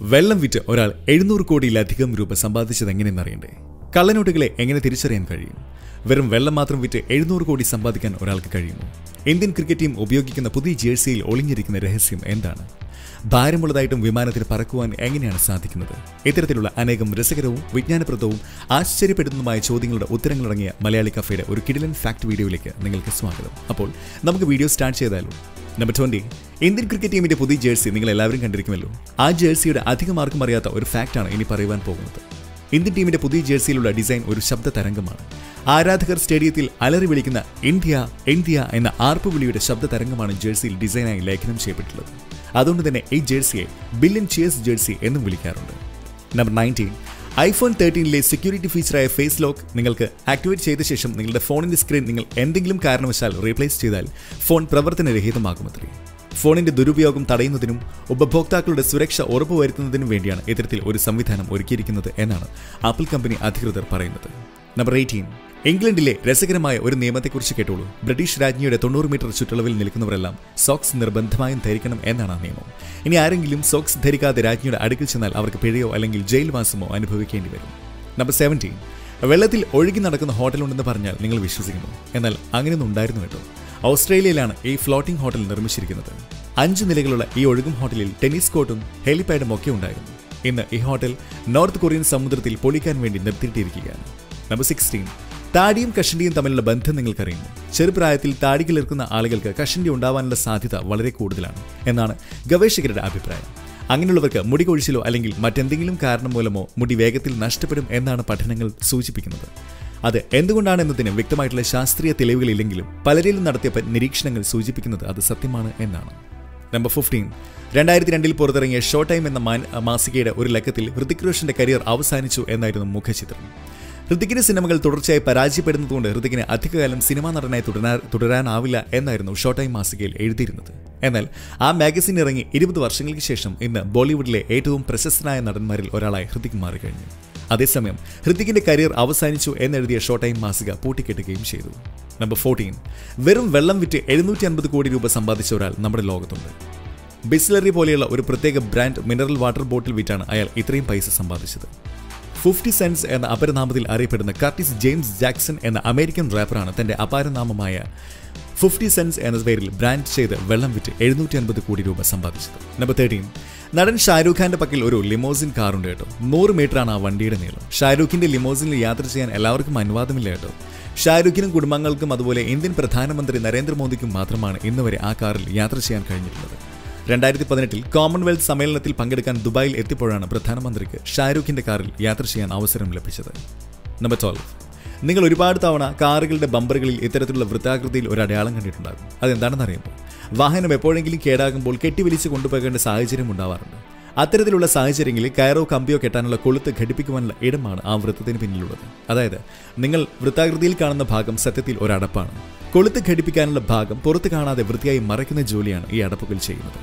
വെള്ളം വിറ്റ് ഒരാൾ എഴുന്നൂറ് കോടിയിലധികം രൂപ സമ്പാദിച്ചത് എങ്ങനെയെന്ന് അറിയണ്ടേ കള്ളനോട്ടുകളെ എങ്ങനെ തിരിച്ചറിയാൻ കഴിയും വെറും വെള്ളം മാത്രം വിറ്റ് എഴുന്നൂറ് കോടി സമ്പാദിക്കാൻ ഒരാൾക്ക് കഴിയുമോ ഇന്ത്യൻ ക്രിക്കറ്റ് ടീം ഉപയോഗിക്കുന്ന പുതിയ ജേഴ്സിയിൽ ഒളിഞ്ഞിരിക്കുന്ന രഹസ്യം എന്താണ് ഭാരമുള്ളതായിട്ടും വിമാനത്തിൽ പറക്കുവാൻ എങ്ങനെയാണ് സാധിക്കുന്നത് ഇത്തരത്തിലുള്ള അനേകം രസകരവും വിജ്ഞാനപ്രദവും ആശ്ചര്യപ്പെടുന്നതുമായ ചോദ്യങ്ങളുടെ ഉത്തരങ്ങളടങ്ങിയ മലയാളി കഫയുടെ ഒരു കിടിലൻ ഫാക്ട് വീഡിയോയിലേക്ക് നിങ്ങൾക്ക് സ്വാഗതം അപ്പോൾ നമുക്ക് വീഡിയോ സ്റ്റാർട്ട് ചെയ്താലോ നമ്പർ ട്വന്റി ഇന്ത്യൻ ക്രിക്കറ്റ് ടീമിന്റെ പുതിയ ജേഴ്സി നിങ്ങൾ എല്ലാവരും കണ്ടിരിക്കുമല്ലോ ആ ജേഴ്സിയുടെ അധികം ആർക്കും അറിയാത്ത ഒരു ഫാക്റ്റാണ് ഇനി പറയുവാൻ പോകുന്നത് ഇന്ത്യൻ ടീമിന്റെ പുതിയ ജേഴ്സിയിലുള്ള ഡിസൈൻ ഒരു ശബ്ദ തരംഗമാണ് ആരാധകർ സ്റ്റേഡിയത്തിൽ അലറി വിളിക്കുന്ന ഇന്ത്യ ഇന്ത്യ എന്ന ആർപ്പുവിളിയുടെ ശബ്ദ തരംഗമാണ് ജേഴ്സിയിൽ ഡിസൈനായി ലേഖനം ചെയ്യപ്പെട്ടുള്ളത് അതുകൊണ്ട് തന്നെ ഈ ജേഴ്സിയെ ബില്യൻ ചിയേഴ്സ് ജേഴ്സി എന്നും വിളിക്കാറുണ്ട് നമ്പർ നയൻറ്റീൻ ഐഫോൺ തേർട്ടീനിലെ സെക്യൂരിറ്റി ഫീച്ചറായ ഫേസ് ലോക്ക് നിങ്ങൾക്ക് ആക്ടിവേറ്റ് ചെയ്ത ശേഷം നിങ്ങളുടെ ഫോണിന്റെ സ്ക്രീൻ നിങ്ങൾ എന്തെങ്കിലും കാരണവശാൽ റീപ്ലേസ് ചെയ്താൽ ഫോൺ പ്രവർത്തനരഹിതമാകുമത്രേ ഫോണിന്റെ ദുരുപയോഗം തടയുന്നതിനും ഉപഭോക്താക്കളുടെ സുരക്ഷ ഉറപ്പുവരുത്തുന്നതിനും വേണ്ടിയാണ് ഇത്തരത്തിൽ ഒരു സംവിധാനം ഒരുക്കിയിരിക്കുന്നത് എന്നാണ് ആപ്പിൾ കമ്പനി അധികൃതർ പറയുന്നത് നമ്പർ എയ്റ്റീൻ ഇംഗ്ലണ്ടിലെ രസകരമായ ഒരു നിയമത്തെക്കുറിച്ച് കേട്ടോളൂ ബ്രിട്ടീഷ് രാജ്ഞിയുടെ തൊണ്ണൂറ് മീറ്റർ ചുറ്റളവിൽ നിൽക്കുന്നവരെല്ലാം സോക്സ് നിർബന്ധമായും ധരിക്കണം എന്നാണ് ആ നിയമം ഇനി ആരെങ്കിലും സോക്സ് ധരിക്കാതെ രാജ്ഞിയുടെ അടുക്കിൽ ചെന്നാൽ അവർക്ക് പിഴയോ അല്ലെങ്കിൽ ജയിൽവാസമോ അനുഭവിക്കേണ്ടി വരും നമ്പർ സെവൻറ്റീൻ വെള്ളത്തിൽ ഒഴുകി നടക്കുന്ന ഹോട്ടലുണ്ടെന്ന് പറഞ്ഞാൽ നിങ്ങൾ വിശ്വസിക്കുമോ എന്നാൽ അങ്ങനെയൊന്നും ഉണ്ടായിരുന്നു കേട്ടോ ഓസ്ട്രേലിയയിലാണ് ഈ ഫ്ലോട്ടിംഗ് ഹോട്ടൽ നിർമ്മിച്ചിരിക്കുന്നത് അഞ്ച് നിലകളുള്ള ഈ ഒഴുകും ഹോട്ടലിൽ ടെന്നീസ് കോർട്ടും ഹെലിപാഡും ഒക്കെ ഉണ്ടായിരുന്നു ഇന്ന് ഈ ഹോട്ടൽ നോർത്ത് കൊറിയൻ സമുദ്രത്തിൽ പൊളിക്കാൻ വേണ്ടി നിർത്തിയിട്ടിരിക്കുകയാണ് നമ്പർ സിക്സ്റ്റീൻ താടിയും കഷണ്ടിയും തമ്മിലുള്ള ബന്ധം നിങ്ങൾക്കറിയുന്നു ചെറുപ്രായത്തിൽ താടി കിളിർക്കുന്ന ആളുകൾക്ക് കഷണ്ടി ഉണ്ടാവാനുള്ള സാധ്യത വളരെ കൂടുതലാണ് എന്നാണ് ഗവേഷകരുടെ അഭിപ്രായം അങ്ങനെയുള്ളവർക്ക് മുടി കൊഴിച്ചിലോ അല്ലെങ്കിൽ മറ്റെന്തെങ്കിലും കാരണം മൂലമോ മുടി വേഗത്തിൽ നഷ്ടപ്പെടും എന്നാണ് പഠനങ്ങൾ സൂചിപ്പിക്കുന്നത് അത് എന്തുകൊണ്ടാണ് എന്നതിന് വ്യക്തമായിട്ടുള്ള ശാസ്ത്രീയ തെളിവുകളില്ലെങ്കിലും പലരിലും നടത്തിയ പ- നിരീക്ഷണങ്ങൾ സൂചിപ്പിക്കുന്നത് അത് സത്യമാണ് എന്നാണ് നമ്പർ ഫിഫ്റ്റീൻ രണ്ടായിരത്തി രണ്ടിൽ പുറത്തിറങ്ങിയ ഷോ ടൈം എന്ന മാൻ മാസികയുടെ ഒരു ലക്കത്തിൽ ഹൃതിക് റോഷന്റെ കരിയർ അവസാനിച്ചു എന്നായിരുന്നു മുഖചിത്രം ഹൃതിക്കിന്റെ സിനിമകൾ തുടർച്ചയായി പരാജയപ്പെടുന്നതുകൊണ്ട് ഹൃതിക്കിന് അധികകാലം സിനിമാ നടനായി തുടരാ തുടരാനാവില്ല എന്നായിരുന്നു ഷോ ടൈം മാസികയിൽ എഴുതിയിരുന്നത് എന്നാൽ ആ മാഗസിൻ ഇറങ്ങി ഇരുപത് വർഷങ്ങൾക്ക് ശേഷം ഇന്ന് ബോളിവുഡിലെ ഏറ്റവും പ്രശസ്തനായ നടന്മാരിൽ ഒരാളായി ഹൃതിക് മാറിക്കഴിഞ്ഞു അതേസമയം ഹൃതിക്കിന്റെ കരിയർ അവസാനിച്ചു എന്നെഴുതിയ ഷോ ടൈം മാസിക പൂട്ടിക്കെട്ടുകയും ചെയ്തു നമ്പർ ഫോർട്ടീൻ വെറും വെള്ളം വിറ്റ് എഴുന്നൂറ്റി അൻപത് കോടി രൂപ സമ്പാദിച്ച ഒരാൾ നമ്മുടെ ലോകത്തുണ്ട് ബിസ്ലറി പോലെയുള്ള ഒരു പ്രത്യേക ബ്രാൻഡ് മിനറൽ വാട്ടർ ബോട്ടിൽ വിറ്റാണ് അയാൾ ഇത്രയും പൈസ സമ്പാദിച്ചത് ഫിഫ്റ്റി സെൻസ് എന്ന അപരനാമത്തിൽ അറിയപ്പെടുന്ന കർട്ടിസ് ജെയിംസ് ജാക്സൺ എന്ന അമേരിക്കൻ റാപ്പറാണ് തന്റെ അപാരനാമമായ ഫിഫ്റ്റി സെൻസ് എന്ന പേരിൽ ബ്രാൻഡ് ചെയ്ത് വെള്ളം വിറ്റ് എഴുന്നൂറ്റി അൻപത് കോടി രൂപ സമ്പാദിച്ചത് നമ്പർ തേർട്ടീൻ നടൻ ഷാരൂഖ് ഖാന്റെ പക്കൽ ഒരു ലിമോസിൻ കാറുണ്ട് കേട്ടോ നൂറ് മീറ്ററാണ് ആ വണ്ടിയുടെ നീളം ഷാരൂഖിന്റെ ലിമോസിനിൽ യാത്ര ചെയ്യാൻ എല്ലാവർക്കും അനുവാദമില്ല കേട്ടോ ഷാരൂഖിനും കുടുംബങ്ങൾക്കും അതുപോലെ ഇന്ത്യൻ പ്രധാനമന്ത്രി നരേന്ദ്രമോദിക്കും മാത്രമാണ് ഇന്നുവരെ ആ കാറിൽ യാത്ര ചെയ്യാൻ കഴിഞ്ഞിട്ടുള്ളത് രണ്ടായിരത്തി പതിനെട്ടിൽ കോമൺവെൽത്ത് സമ്മേളനത്തിൽ പങ്കെടുക്കാൻ ദുബായിൽ എത്തിയപ്പോഴാണ് പ്രധാനമന്ത്രിക്ക് ഷാരൂഖിന്റെ കാറിൽ യാത്ര ചെയ്യാൻ അവസരം ലഭിച്ചത് നമ്പർ ട്വൽവ് നിങ്ങൾ ഒരുപാട് തവണ കാറുകളുടെ ബമ്പറുകളിൽ ഇത്തരത്തിലുള്ള വൃത്താകൃതിയിൽ ഒരു അടയാളം കണ്ടിട്ടുണ്ടാകും അതെന്താണെന്ന് അറിയുമ്പോൾ വാഹനം എപ്പോഴെങ്കിലും കേടാകുമ്പോൾ കെട്ടിവലിച്ച് കൊണ്ടുപോകേണ്ട സാഹചര്യം ഉണ്ടാവാറുണ്ട് അത്തരത്തിലുള്ള സാഹചര്യങ്ങളിൽ കയറോ കമ്പിയോ കെട്ടാനുള്ള കൊളുത്ത് ഘടിപ്പിക്കുവാനുള്ള ഇടമാണ് ആ വൃത്തത്തിന് പിന്നിലുള്ളത് അതായത് നിങ്ങൾ വൃത്താകൃതിയിൽ കാണുന്ന ഭാഗം സത്യത്തിൽ ഒരു അടപ്പാണ് കൊളുത്ത് ഘടിപ്പിക്കാനുള്ള ഭാഗം പുറത്ത് കാണാതെ വൃത്തിയായി മറയ്ക്കുന്ന ജോലിയാണ് ഈ അടപ്പുകൾ ചെയ്യുന്നത്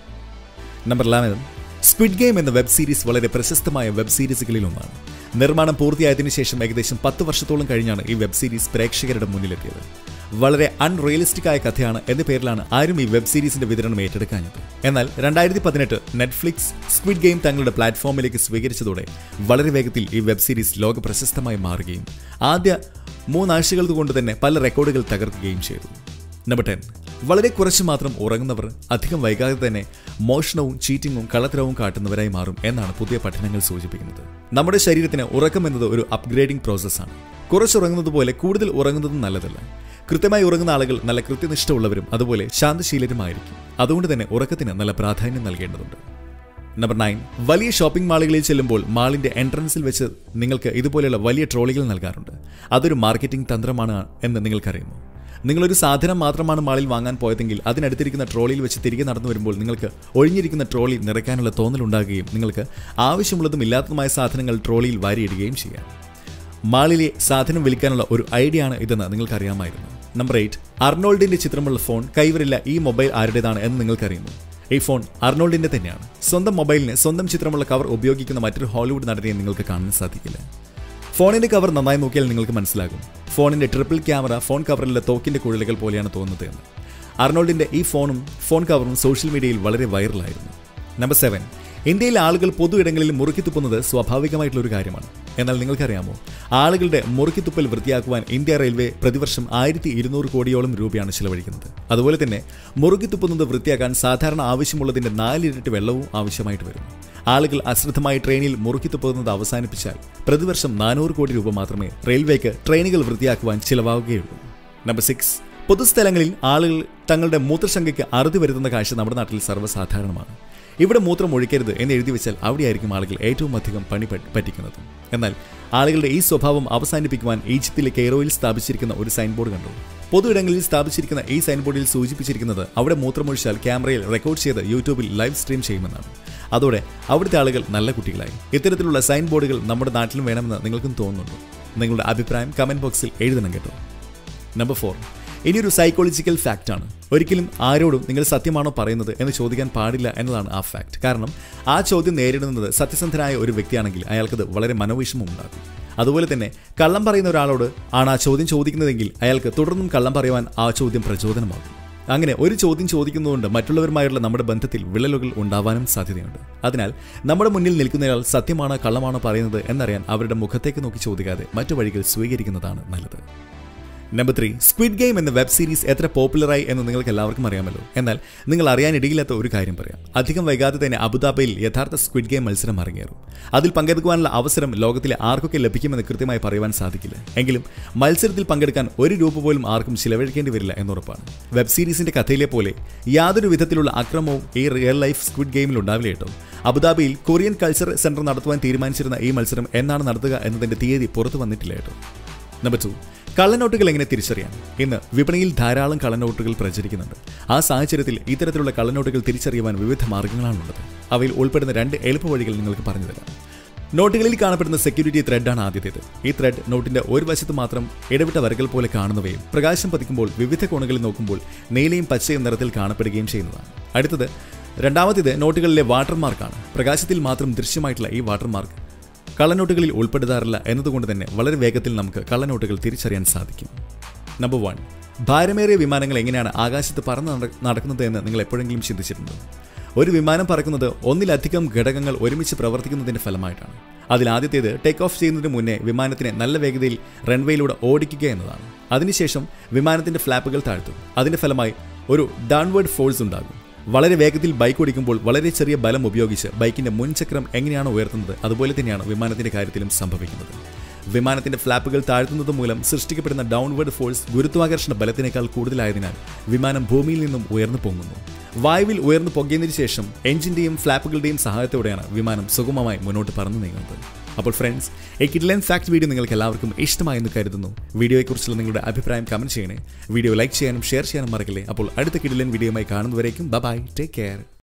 നമ്പർ ലെവൻ സ്ക്വിഡ് ഗെയിം എന്ന വെബ് സീരീസ് വളരെ പ്രശസ്തമായ വെബ് സീരീസുകളിൽ ഒന്നാണ് നിർമ്മാണം പൂർത്തിയായതിനു ശേഷം ഏകദേശം പത്ത് വർഷത്തോളം കഴിഞ്ഞാണ് ഈ വെബ് സീരീസ് പ്രേക്ഷകരുടെ മുന്നിലെത്തിയത് വളരെ അൺറിയലിസ്റ്റിക് ആയ കഥയാണ് എന്ന പേരിലാണ് ആരും ഈ വെബ് സീരീസിന്റെ വിതരണം ഏറ്റെടുക്കാഞ്ഞത് എന്നാൽ രണ്ടായിരത്തി പതിനെട്ട് നെറ്റ്ഫ്ലിക്സ് സ്ക്വിഡ് ഗെയിം തങ്ങളുടെ പ്ലാറ്റ്ഫോമിലേക്ക് സ്വീകരിച്ചതോടെ വളരെ വേഗത്തിൽ ഈ വെബ് സീരീസ് ലോക പ്രശസ്തമായി മാറുകയും ആദ്യ മൂന്നാഴ്ചകൾ കൊണ്ട് തന്നെ പല റെക്കോർഡുകൾ തകർക്കുകയും ചെയ്തു നമ്പർ ടെൻ വളരെ കുറച്ച് മാത്രം ഉറങ്ങുന്നവർ അധികം വൈകാതെ തന്നെ മോഷണവും ചീറ്റിങ്ങും കള്ളത്തരവും കാട്ടുന്നവരായി മാറും എന്നാണ് പുതിയ പഠനങ്ങൾ സൂചിപ്പിക്കുന്നത് നമ്മുടെ ശരീരത്തിന് ഉറക്കം എന്നത് ഒരു അപ്ഗ്രേഡിംഗ് പ്രോസസ്സാണ് കുറച്ചുറങ്ങുന്നത് പോലെ കൂടുതൽ ഉറങ്ങുന്നതും നല്ലതല്ല കൃത്യമായി ഉറങ്ങുന്ന ആളുകൾ നല്ല കൃത്യനിഷ്ഠമുള്ളവരും അതുപോലെ ശാന്തശീലരുമായിരിക്കും അതുകൊണ്ട് തന്നെ ഉറക്കത്തിന് നല്ല പ്രാധാന്യം നൽകേണ്ടതുണ്ട് നമ്പർ നയൻ വലിയ ഷോപ്പിംഗ് മാളുകളിൽ ചെല്ലുമ്പോൾ മാളിന്റെ എൻട്രൻസിൽ വെച്ച് നിങ്ങൾക്ക് ഇതുപോലെയുള്ള വലിയ ട്രോളികൾ നൽകാറുണ്ട് അതൊരു മാർക്കറ്റിംഗ് തന്ത്രമാണ് എന്ന് നിങ്ങൾക്കറിയുന്നു നിങ്ങളൊരു സാധനം മാത്രമാണ് മാളിൽ വാങ്ങാൻ പോയതെങ്കിൽ അതിനടുത്തിരിക്കുന്ന ട്രോളിയിൽ വെച്ച് തിരികെ നടന്നു വരുമ്പോൾ നിങ്ങൾക്ക് ഒഴിഞ്ഞിരിക്കുന്ന ട്രോളി നിറയ്ക്കാനുള്ള തോന്നലുണ്ടാകുകയും നിങ്ങൾക്ക് ആവശ്യമുള്ളതും ഇല്ലാത്തതുമായ സാധനങ്ങൾ ട്രോളിയിൽ വാരിയിടുകയും ചെയ്യാം മാളിലെ സാധനം വിൽക്കാനുള്ള ഒരു ഐഡിയ ആണ് ഇതെന്ന് നിങ്ങൾക്കറിയാമായിരുന്നു നമ്പർ എയ്റ്റ് അർണോൾഡിന്റെ ചിത്രമുള്ള ഫോൺ കൈവരില്ല ഈ മൊബൈൽ ആരുടേതാണ് എന്ന് നിങ്ങൾക്കറിയുന്നു ഈ ഫോൺ അർണോൾഡിന്റെ തന്നെയാണ് സ്വന്തം മൊബൈലിന് സ്വന്തം ചിത്രമുള്ള കവർ ഉപയോഗിക്കുന്ന മറ്റൊരു ഹോളിവുഡ് നടനെ നിങ്ങൾക്ക് കാണാൻ സാധിക്കില്ല ഫോണിന്റെ കവർ നന്നായി നോക്കിയാൽ നിങ്ങൾക്ക് മനസ്സിലാകും ഫോണിന്റെ ട്രിപ്പിൾ ക്യാമറ ഫോൺ കവറിലെ തോക്കിന്റെ കുഴലുകൾ പോലെയാണ് തോന്നുന്നത് എന്ന് അർണോൾഡിന്റെ ഈ ഫോണും ഫോൺ കവറും സോഷ്യൽ മീഡിയയിൽ വളരെ വൈറലായിരുന്നു നമ്പർ സെവൻ ഇന്ത്യയിലെ ആളുകൾ പൊതു ഇടങ്ങളിൽ മുറുക്കിത്തുപ്പുന്നത് സ്വാഭാവികമായിട്ടുള്ള ഒരു കാര്യമാണ് എന്നാൽ നിങ്ങൾക്കറിയാമോ ആളുകളുടെ മുറുക്കിത്തുപ്പൽ വൃത്തിയാക്കുവാൻ ഇന്ത്യ റെയിൽവേ പ്രതിവർഷം ആയിരത്തി ഇരുന്നൂറ് കോടിയോളം രൂപയാണ് ചിലവഴിക്കുന്നത് അതുപോലെ തന്നെ മുറുക്കിത്തുപ്പുന്നത് വൃത്തിയാക്കാൻ സാധാരണ ആവശ്യമുള്ളതിന്റെ നാലിരട്ടി വെള്ളവും ആവശ്യമായിട്ട് വരുന്നു ആളുകൾ അശ്രദ്ധമായി ട്രെയിനിൽ മുറുക്കിത്തുപ്പുന്നത് അവസാനിപ്പിച്ചാൽ പ്രതിവർഷം നാനൂറ് കോടി രൂപ മാത്രമേ റെയിൽവേക്ക് ട്രെയിനുകൾ വൃത്തിയാക്കുവാൻ ചിലവാകുകയുള്ളൂ നമ്പർ സിക്സ് പൊതുസ്ഥലങ്ങളിൽ ആളുകൾ തങ്ങളുടെ മൂത്രശങ്കയ്ക്ക് അറുതി വരുത്തുന്ന കാഴ്ച നമ്മുടെ നാട്ടിൽ സർവ്വസാധാരണമാണ് ഇവിടെ മൂത്രം ഒഴിക്കരുത് എന്ന് എഴുതി വെച്ചാൽ അവിടെയായിരിക്കും ആളുകൾ ഏറ്റവും അധികം പണി പറ്റ് പറ്റിക്കുന്നത് എന്നാൽ ആളുകളുടെ ഈ സ്വഭാവം അവസാനിപ്പിക്കുവാൻ ഈജിപ്തിലെ കെയ്റോയിൽ സ്ഥാപിച്ചിരിക്കുന്ന ഒരു സൈൻ ബോർഡ് കണ്ടു പൊതു ഇടങ്ങളിൽ സ്ഥാപിച്ചിരിക്കുന്ന ഈ സൈൻ ബോർഡിൽ സൂചിപ്പിച്ചിരിക്കുന്നത് അവിടെ മൂത്രമൊഴിച്ചാൽ ക്യാമറയിൽ റെക്കോർഡ് ചെയ്ത് യൂട്യൂബിൽ ലൈവ് സ്ട്രീം ചെയ്യുമെന്നാണ് അതോടെ അവിടുത്തെ ആളുകൾ നല്ല കുട്ടികളായി ഇത്തരത്തിലുള്ള സൈൻ ബോർഡുകൾ നമ്മുടെ നാട്ടിലും വേണമെന്ന് നിങ്ങൾക്കും തോന്നുന്നുണ്ടോ നിങ്ങളുടെ അഭിപ്രായം കമന്റ് ബോക്സിൽ എഴുതണം കേട്ടോ നമ്പർ ഫോർ ഇനിയൊരു സൈക്കോളജിക്കൽ ഫാക്റ്റ് ആണ് ഒരിക്കലും ആരോടും നിങ്ങൾ സത്യമാണോ പറയുന്നത് എന്ന് ചോദിക്കാൻ പാടില്ല എന്നതാണ് ആ ഫാക്ട് കാരണം ആ ചോദ്യം നേരിടുന്നത് സത്യസന്ധനായ ഒരു വ്യക്തിയാണെങ്കിൽ അയാൾക്കത് വളരെ മനോവിഷമം ഉണ്ടാക്കും അതുപോലെ തന്നെ കള്ളം പറയുന്ന ഒരാളോട് ആണ് ആ ചോദ്യം ചോദിക്കുന്നതെങ്കിൽ അയാൾക്ക് തുടർന്നും കള്ളം പറയുവാൻ ആ ചോദ്യം പ്രചോദനമാകും അങ്ങനെ ഒരു ചോദ്യം ചോദിക്കുന്നതുകൊണ്ട് മറ്റുള്ളവരുമായുള്ള നമ്മുടെ ബന്ധത്തിൽ വിള്ളലുകൾ ഉണ്ടാവാനും സാധ്യതയുണ്ട് അതിനാൽ നമ്മുടെ മുന്നിൽ നിൽക്കുന്നയാൾ സത്യമാണോ കള്ളമാണോ പറയുന്നത് എന്നറിയാൻ അവരുടെ മുഖത്തേക്ക് നോക്കി ചോദിക്കാതെ മറ്റു വഴികൾ സ്വീകരിക്കുന്നതാണ് നല്ലത് നമ്പർ ത്രീ സ്ക്വിഡ് ഗെയിം എന്ന വെബ് സീരീസ് എത്ര പോപ്പുലറായി എന്ന് നിങ്ങൾക്ക് എല്ലാവർക്കും അറിയാമല്ലോ എന്നാൽ നിങ്ങൾ അറിയാനിടയില്ലാത്ത ഒരു കാര്യം പറയാം അധികം വൈകാതെ തന്നെ അബുദാബിയിൽ യഥാർത്ഥ സ്ക്വിഡ് ഗെയിം മത്സരം അരങ്ങേറും അതിൽ പങ്കെടുക്കുവാനുള്ള അവസരം ലോകത്തിലെ ആർക്കൊക്കെ ലഭിക്കുമെന്ന് കൃത്യമായി പറയുവാൻ സാധിക്കില്ല എങ്കിലും മത്സരത്തിൽ പങ്കെടുക്കാൻ ഒരു രൂപ പോലും ആർക്കും ചിലവഴിക്കേണ്ടി വരില്ല എന്നുറപ്പാണ് വെബ് സീരീസിന്റെ കഥയിലെ പോലെ യാതൊരു വിധത്തിലുള്ള അക്രമവും ഈ റിയൽ ലൈഫ് സ്ക്വിഡ് ഗെയിമിൽ ഉണ്ടാവില്ല കേട്ടോ അബുദാബിയിൽ കൊറിയൻ കൾച്ചർ സെന്റർ നടത്തുവാൻ തീരുമാനിച്ചിരുന്ന ഈ മത്സരം എന്നാണ് നടത്തുക എന്നതിന്റെ തീയതി പുറത്തു വന്നിട്ടില്ല കേട്ടോ നമ്പർ ടു കള്ളനോട്ടുകൾ എങ്ങനെ തിരിച്ചറിയാം ഇന്ന് വിപണിയിൽ ധാരാളം കള്ളനോട്ടുകൾ പ്രചരിക്കുന്നുണ്ട് ആ സാഹചര്യത്തിൽ ഇത്തരത്തിലുള്ള കള്ളനോട്ടുകൾ തിരിച്ചറിയുവാൻ വിവിധ മാർഗ്ഗങ്ങളാണുള്ളത് അവയിൽ ഉൾപ്പെടുന്ന രണ്ട് എളുപ്പ വഴികൾ നിങ്ങൾക്ക് പറഞ്ഞു തരാം നോട്ടുകളിൽ കാണപ്പെടുന്ന സെക്യൂരിറ്റി ത്രെഡാണ് ആദ്യത്തേത് ഈ ത്രെഡ് നോട്ടിന്റെ ഒരു വശത്ത് മാത്രം ഇടവിട്ട വരകൾ പോലെ കാണുന്നവയും പ്രകാശം പതിക്കുമ്പോൾ വിവിധ കോണുകളിൽ നോക്കുമ്പോൾ നീലയും പച്ചയും നിറത്തിൽ കാണപ്പെടുകയും ചെയ്യുന്നതാണ് അടുത്തത് രണ്ടാമത്തേത് നോട്ടുകളിലെ വാട്ടർമാർക്കാണ് പ്രകാശത്തിൽ മാത്രം ദൃശ്യമായിട്ടുള്ള ഈ വാട്ടർമാർക്ക് കള്ളനോട്ടുകളിൽ ഉൾപ്പെടുത്താറില്ല എന്നതുകൊണ്ട് തന്നെ വളരെ വേഗത്തിൽ നമുക്ക് കള്ളനോട്ടുകൾ തിരിച്ചറിയാൻ സാധിക്കും നമ്പർ വൺ ഭാരമേറിയ വിമാനങ്ങൾ എങ്ങനെയാണ് ആകാശത്ത് പറന്ന് നട- നടക്കുന്നത് എന്ന് നിങ്ങൾ എപ്പോഴെങ്കിലും ചിന്തിച്ചിട്ടുണ്ടോ ഒരു വിമാനം പറക്കുന്നത് ഒന്നിലധികം ഘടകങ്ങൾ ഒരുമിച്ച് പ്രവർത്തിക്കുന്നതിന്റെ ഫലമായിട്ടാണ് അതിലാദ്യത്തേത് ടേക്ക് ഓഫ് ചെയ്യുന്നതിന് മുന്നേ വിമാനത്തിനെ നല്ല വേഗതയിൽ റൺവേയിലൂടെ ഓടിക്കുക എന്നതാണ് അതിനുശേഷം വിമാനത്തിന്റെ ഫ്ലാപ്പുകൾ താഴ്ത്തും അതിന്റെ ഫലമായി ഒരു ഡൗൺവേർഡ് ഫോഴ്സ് ഉണ്ടാകും വളരെ വേഗത്തിൽ ബൈക്ക് ഓടിക്കുമ്പോൾ വളരെ ചെറിയ ബലം ഉപയോഗിച്ച് ബൈക്കിന്റെ മുൻചക്രം എങ്ങനെയാണ് ഉയർത്തുന്നത് അതുപോലെ തന്നെയാണ് വിമാനത്തിന്റെ കാര്യത്തിലും സംഭവിക്കുന്നത് വിമാനത്തിന്റെ ഫ്ലാപ്പുകൾ താഴ്ത്തുന്നത് മൂലം സൃഷ്ടിക്കപ്പെടുന്ന ഡൗൺവേർഡ് ഫോഴ്സ് ഗുരുത്വാകർഷണ ബലത്തിനേക്കാൾ കൂടുതലായതിനാൽ വിമാനം ഭൂമിയിൽ നിന്നും ഉയർന്നു പൊങ്ങുന്നു വായുവിൽ ഉയർന്നു പൊങ്ങിയതിനു ശേഷം എഞ്ചിന്റെയും ഫ്ലാപ്പുകളുടെയും സഹായത്തോടെയാണ് വിമാനം സുഗമമായി മുന്നോട്ട് പറന്നു നീങ്ങുന്നത് അപ്പോൾ ഫ്രണ്ട്സ് ഈ കിഡ്ലൈൻ ഫാക്ട് വീഡിയോ നിങ്ങൾക്ക് എല്ലാവർക്കും ഇഷ്ടമായെന്ന് കരുതുന്നു വീഡിയോയെക്കുറിച്ചുള്ള നിങ്ങളുടെ അഭിപ്രായം കമന്റ് ചെയ്യണേ വീഡിയോ ലൈക്ക് ചെയ്യാനും ഷെയർ ചെയ്യാനും മറക്കില്ലേ അപ്പോൾ അടുത്ത കിഡ്ലൈൻ വീഡിയോയുമായി കാണുന്നവരേക്കും ബൈ ടേക്ക് കെയർ